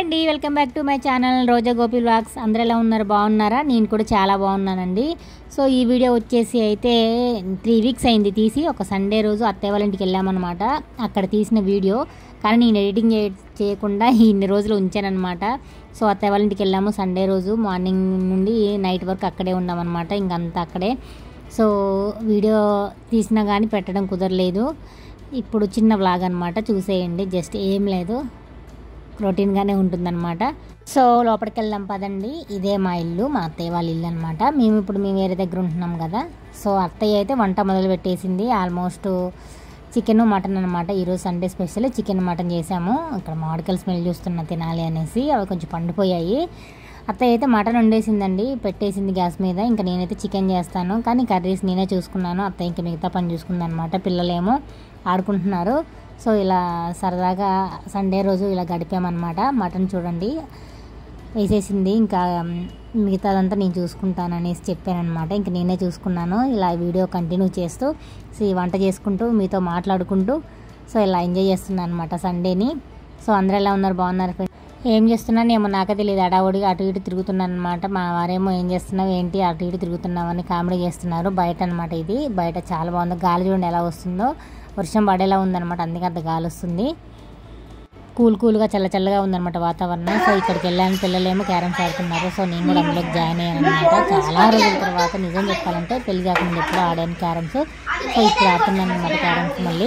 అండి welcome back to my channel Roja Gopi vlogs అందరు ఎలా ఉన్నారు బాగున్నారా నేను కూడా చాలా బాగున్నానండి సో ఈ వీడియో వచ్చేసి అయితే త్రీ వీక్స్ అయింది తీసి ఒక సండే రోజు అత్తయ్య వాళ్ళ ఇంటికి వెళ్ళామన్నమాట అక్కడ తీసిన వీడియో కానీ నేను ఎడిటింగ్ చే- చేయకుండా ఇన్ని రోజులు ఉంచానన్నమాట సో అత్తయ్య వాళ్ళ ఇంటికి వెళ్ళాము సండే రోజు మార్నింగ్ నుండి నైట్ వరకు అక్కడే ఉన్నామన్నమాట ఇంకంతా అక్కడే సో వీడియో తీసినా కానీ పెట్టడం కుదరలేదు ఇప్పుడు చిన్న వ్లాగ్ అనమాట చూసేయండి జస్ట్ ఏం లేదు రొటీన్గానే ఉంటుందన్నమాట సో లోపలికి వెళ్దాం పదండి ఇదే మా ఇల్లు మా అత్తయ్య వాళ్ళ ఇల్లు అనమాట మేము ఇప్పుడు మేము వేరే దగ్గర ఉంటున్నాం కదా సో అత్తయ్య అయితే వంట మొదలు పెట్టేసింది ఆల్మోస్ట్ చికెన్ మటన్ అనమాట ఈరోజు సండే స్పెషల్ చికెన్ మటన్ చేసాము ఇక్కడ మామిడికాయలు స్మెల్ చూస్తున్నా తినాలి అనేసి అవి కొంచెం పండిపోయాయి అత్తయ్య అయితే మటన్ వండేసిందండి పెట్టేసింది గ్యాస్ మీద ఇంకా నేనైతే చికెన్ చేస్తాను కానీ కర్రీస్ నేనే చూసుకున్నాను అత్తయ్య ఇంకా మిగతా పని చూసుకుంది అనమాట పిల్లలేమో ఆడుకుంటున్నారు సో ఇలా సరదాగా సండే రోజు ఇలా గడిపామన్నమాట మటన్ చూడండి వేసేసింది ఇంకా మ్, మిగతాదంతా నేను చూసుకుంటాను అనేసి చెప్పానమాట ఇంక నేనే చూసుకున్నాను ఇలా వీడియో కంటిన్యూ చేస్తూ సో ఈ వంట చేసుకుంటూ మీతో మాట్లాడుకుంటూ సో ఇలా ఎంజాయ్ చేస్తున్నాను అనమాట సండేని సో అందరూ ఎలా ఉన్నారు బాగున్నారు friends? ఏం చేస్తున్నాను ఏమో నాకే తెలియదు అడావుడిగా అటు ఇటు తిరుగుతున్నాను అనమాట మా వారేమో ఏం చేస్తున్నావు ఏంటి అటు ఇటు తిరుగుతున్నావు అని కామెడీ చేస్తున్నారు బయట అనమాట ఇది బయట చాలా బాగుంది గాలి చూడండి ఎలా వస్తుందో వర్షం పడేలా ఉందన్నమాట అందుకే అంత గాలి వస్తుంది కూల్ కూల్గా చల్ల చల్లగా ఉందన్నమాట వాతావరణం సో ఇక్కడికి వెళ్ళాను పిల్లలేమో క్యారమ్స్ ఆడుతున్నారు సో నేను కూడా అందులోకి జాయిన్ అయ్యాను అనమాట చాలా రోజుల తర్వాత నిజం చెప్పాలంటే పెళ్లి కాకుండా ఎప్పుడు ఆడాను క్యారమ్స్ సో ఇప్పుడు ఆడుతున్నాను అనమాట క్యారమ్స్ మళ్ళీ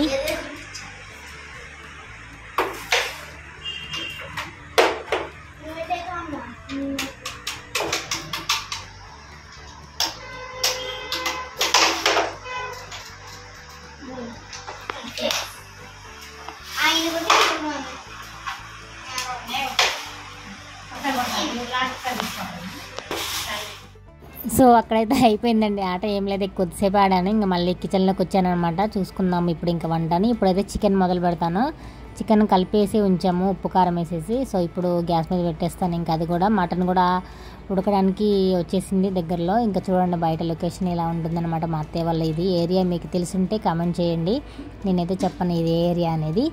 సో అక్కడైతే అయిపోయిందండి ఆట ఏం లేదు కొద్దిసేపు ఆడాను ఇంకా మళ్ళీ కిచెన్లోకి వచ్చాను అనమాట చూసుకుందాం ఇప్పుడు ఇంకా వంటని ఇప్పుడైతే చికెన్ మొదలు పెడతాను చికెన్ కలిపేసి ఉంచాము ఉప్పు కారం వేసేసి సో ఇప్పుడు గ్యాస్ మీద పెట్టేస్తాను ఇంకా అది కూడా మటన్ కూడా ఉడకడానికి వచ్చేసింది దగ్గరలో ఇంకా చూడండి బయట లొకేషన్ ఇలా ఉంటుందన్నమాట మా అత్తయ్య వల్ల ఇది ఏరియా మీకు తెలుసుంటే కామెంట్ చేయండి నేనైతే చెప్పను ఇది ఏ ఏరియా అనేది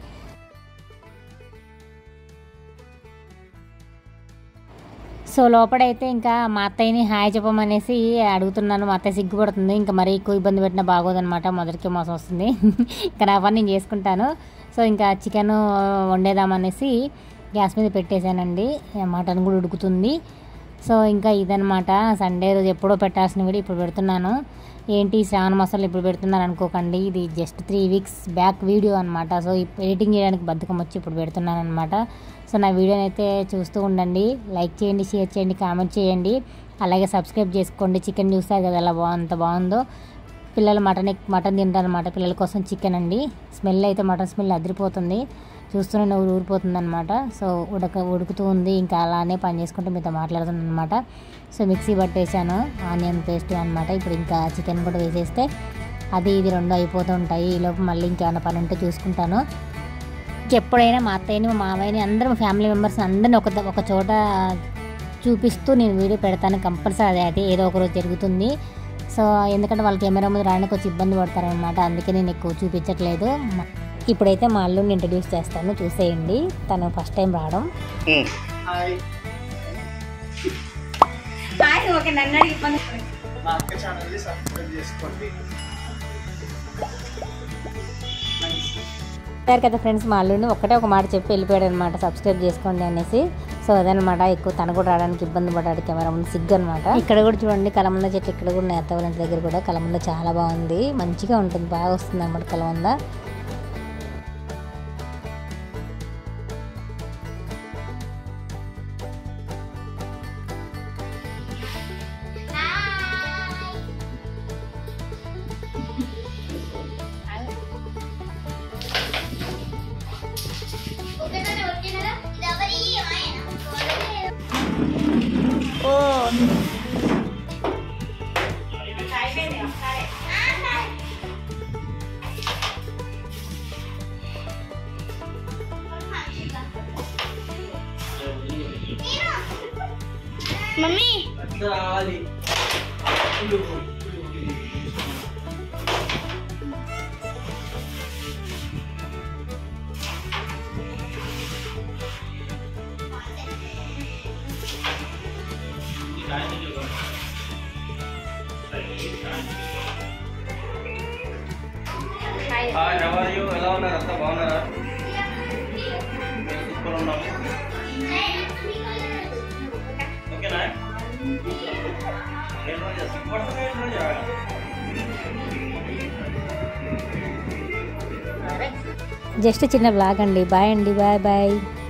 సో లోపడైతే ఇంకా మా అత్తయ్యని హాయ్ చెప్పమనేసి అడుగుతున్నాను మా అత్తయ్య సిగ్గుపడుతుంది ఇంకా మరీ ఎక్కువ ఇబ్బంది పెట్టినా బాగోదన్నమాట మొదటికి మోసం వస్తుంది ఇంకా నా పని నేను చేసుకుంటాను సో ఇంకా చికెన్ వండేదామనేసి గ్యాస్ మీద పెట్టేశానండి మటన్ కూడా ఉడుకుతుంది సో ఇంకా ఇదనమాట సండే రోజు ఎప్పుడో పెట్టాల్సిన వీడియో ఇప్పుడు పెడుతున్నాను ఏంటి శ్రావణ మాసాలు ఇప్పుడు పెడుతున్నారు అనుకోకండి ఇది just three weeks back video అనమాట సో ఇప్పుడు ఎడిటింగ్ చేయడానికి బద్ధకం వచ్చి ఇప్పుడు పెడుతున్నాను అనమాట సో నా వీడియోని అయితే చూస్తూ ఉండండి లైక్ చేయండి షేర్ చేయండి కామెంట్ చేయండి అలాగే సబ్స్క్రైబ్ చేసుకోండి చికెన్ చూస్తారు కదా ఎలా బాగుంది ఎంత బాగుందో పిల్లలు మటన్ ఎక్- మటన్ తింటారు అనమాట పిల్లల కోసం చికెన్ అండి స్మెల్ అయితే మటన్ స్మెల్ అదిరిపోతుంది చూస్తూనే నవ్వు ఊరిపోతుంది అనమాట సో ఉడక ఉడుకుతూ ఉంది ఇంకా అలానే పని చేసుకుంటూ మీతో మాట్లాడుతున్నాను అనమాట సో మిక్సీ పట్టేసాను ఆనియన్ పేస్ట్ అనమాట ఇప్పుడు ఇంకా చికెన్ కూడా వేసేస్తే అది ఇది రెండు అయిపోతూ ఉంటాయి ఈలోపు మళ్ళీ ఇంకేమైనా పని ఉంటే చూసుకుంటాను ఎప్పుడైనా మా అత్తయ్యని మా మామయ్యని అందరూ ఫ్యామిలీ మెంబర్స్ అందరిని ఒక ద- ఒక చోట చూపిస్తూ నేను వీడియో పెడతాను కంపల్సరీ అదే అయితే ఏదో ఒక రోజు జరుగుతుంది సో ఎందుకంటే వాళ్ళ కెమెరా ముందు రావడానికి కొంచెం ఇబ్బంది పడతారనమాట అందుకే నేను ఎక్కువ చూపించట్లేదు మ- ఇప్పుడైతే మా అల్లుని ఇంట్రడ్యూస్ చేస్తాను చూసేయండి తను ఫస్ట్ టైం రావడం మా అక్క ఛానల్ని సబ్స్క్రైబ్ చేసుకోండి సార్ కదా ఫ్రెండ్స్ మా అల్లుడిని ఒకటే ఒక మాట చెప్పి వెళ్ళిపోయాడు అనమాట సబ్స్క్రైబ్ చేసుకోండి అనేసి సో అదనమాట ఎక్కువ తను కూడా రావడానికి ఇబ్బంది పడ్డాడు కెమెరా ముందు సిగ్గు అనమాట ఇక్కడ కూడా చూడండి కలమంద చెట్టు ఇక్కడ కూడా నేత వాళ్ళ ఇంటి దగ్గర కూడా కలమంద చాలా బాగుంది మంచిగా ఉంటుంది బాగా వస్తుంది అనమాట కలమంద మమ్మీ రావాలి హాయ్ ఎవరు యూ ఎలా ఉన్నారు అంతా బాగున్నారా మేము సూపర్ ఉన్నాము ఓకేనా ఏం రోజా సిగ్గుపడుతున్నా ఏం రోజా జస్ట్ చిన్న బ్లాగ్ అండి బాయ్ అండి బాయ్ బాయ్